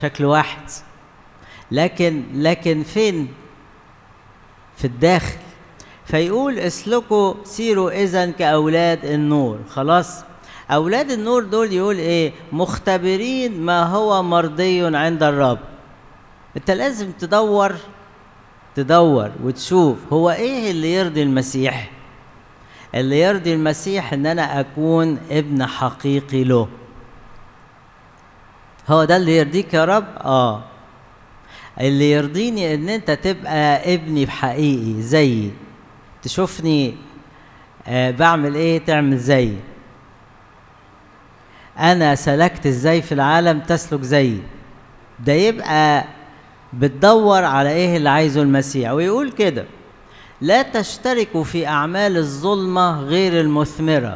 شكل واحد لكن لكن فين في الداخل فيقول اسلكوا سيروا اذا كاولاد النور خلاص اولاد النور دول يقول ايه مختبرين ما هو مرضي عند الرب انت لازم تدور تدور وتشوف هو ايه اللي يرضي المسيح اللي يرضي المسيح ان انا اكون ابن حقيقي له هو ده اللي يرضيك يا رب اه اللي يرضيني ان انت تبقى ابني بحقيقي زيي تشوفني آه بعمل ايه تعمل زيي انا سلكت ازاي في العالم تسلك زيي ده يبقى بتدور على ايه اللي عايزه المسيح ويقول كده لا تشتركوا في اعمال الظلمه غير المثمره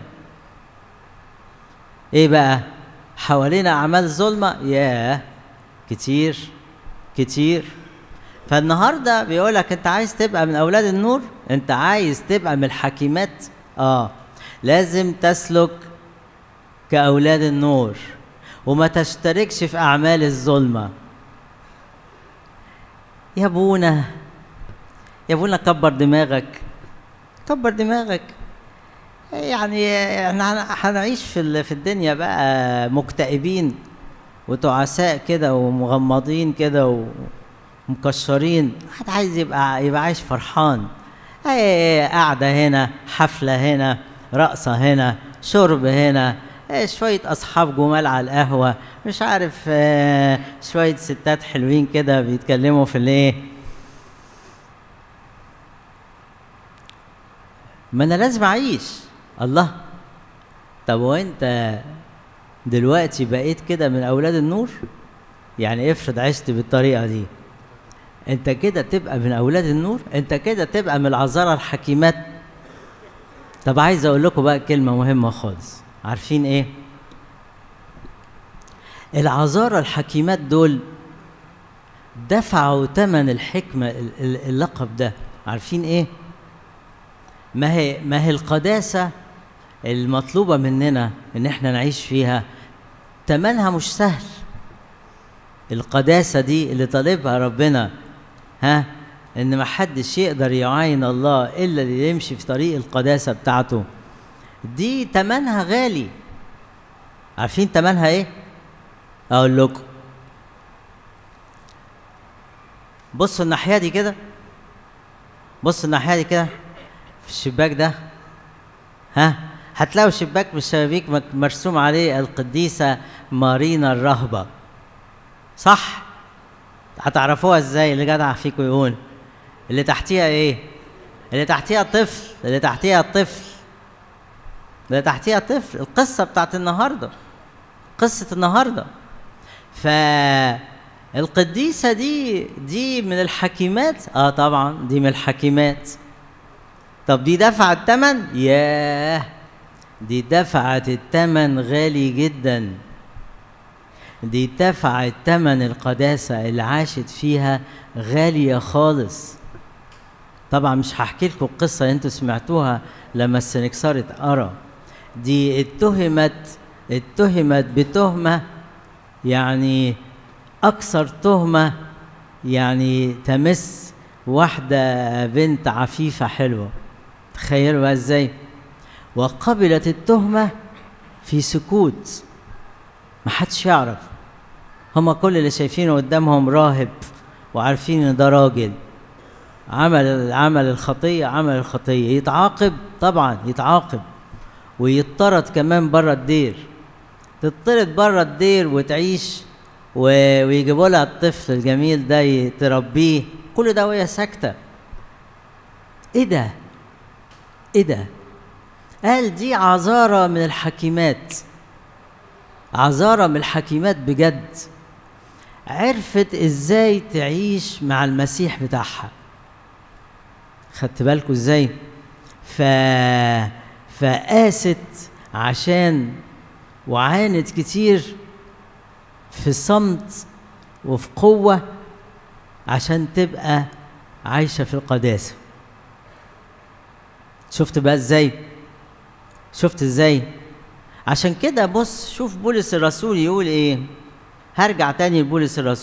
ايه بقى حوالينا اعمال ظلمه ياه كتير كتير فالنهارده بيقول لك انت عايز تبقى من اولاد النور انت عايز تبقى من الحكيمات اه لازم تسلك كاولاد النور وما تشتركش في اعمال الظلمه يا ابونا يا ابونا كبر دماغك كبر دماغك يعني احنا هنعيش في في الدنيا بقى مكتئبين وتعساء كده ومغمضين كده ومكشرين حد عايز يبقى يبقى عايش فرحان قاعدة هنا حفلة هنا رقصة هنا شرب هنا شوية أصحاب جمال على القهوة مش عارف شوية ستات حلوين كده بيتكلموا في الإيه ما أنا لازم أعيش الله طب وأنت دلوقتي بقيت كده من أولاد النور يعني افرض عشت بالطريقة دي انت كده تبقى من اولاد النور انت كده تبقى من العذارى الحكيمات طب عايز اقول لكم بقى كلمه مهمه خالص عارفين ايه العذارى الحكيمات دول دفعوا ثمن الحكمه اللقب ده عارفين ايه ما هي ما هي القداسه المطلوبه مننا ان احنا نعيش فيها ثمنها مش سهل القداسه دي اللي طالبها ربنا ها ان ما حدش يقدر يعاين الله الا اللي يمشي في طريق القداسه بتاعته دي تمنها غالي عارفين تمنها ايه اقول لكم بصوا الناحيه دي كده بصوا الناحيه دي كده في الشباك ده ها هتلاقوا شباك من الشبابيك مرسوم عليه القديسه مارينا الرهبه صح هتعرفوها ازاي اللي جدع فيكم يقول اللي تحتيها ايه اللي تحتيها طفل اللي تحتيها طفل اللي تحتيها طفل القصه بتاعت النهارده قصه النهارده ف القديسة دي دي من الحكيمات اه طبعا دي من الحكيمات طب دي دفعت الثمن ياه دي دفعت الثمن غالي جدا دي دفعت ثمن القداسة اللي عاشت فيها غالية خالص طبعا مش هحكي لكم القصة اللي انتوا سمعتوها لما السنكسار اتقرا دي اتهمت اتهمت بتهمة يعني أكثر تهمة يعني تمس واحدة بنت عفيفة حلوة تخيلوا بقى ازاي وقبلت التهمة في سكوت ما حدش يعرف هما كل اللي شايفينه قدامهم راهب وعارفين ان ده راجل عمل عمل الخطية عمل الخطية يتعاقب طبعا يتعاقب ويطرد كمان بره الدير تطرد بره الدير وتعيش ويجيبوا لها الطفل الجميل ده تربيه كل ده وهي ساكتة ايه ده ايه ده قال دي عذارة من الحكيمات عذارة من الحكيمات بجد عرفت ازاي تعيش مع المسيح بتاعها خدت بالكم ازاي ف فقاست عشان وعانت كتير في صمت وفي قوة عشان تبقى عايشة في القداسة شفت بقى ازاي شفت ازاي عشان كده بص شوف بولس الرسول يقول ايه هرجع تاني لبولس الرسول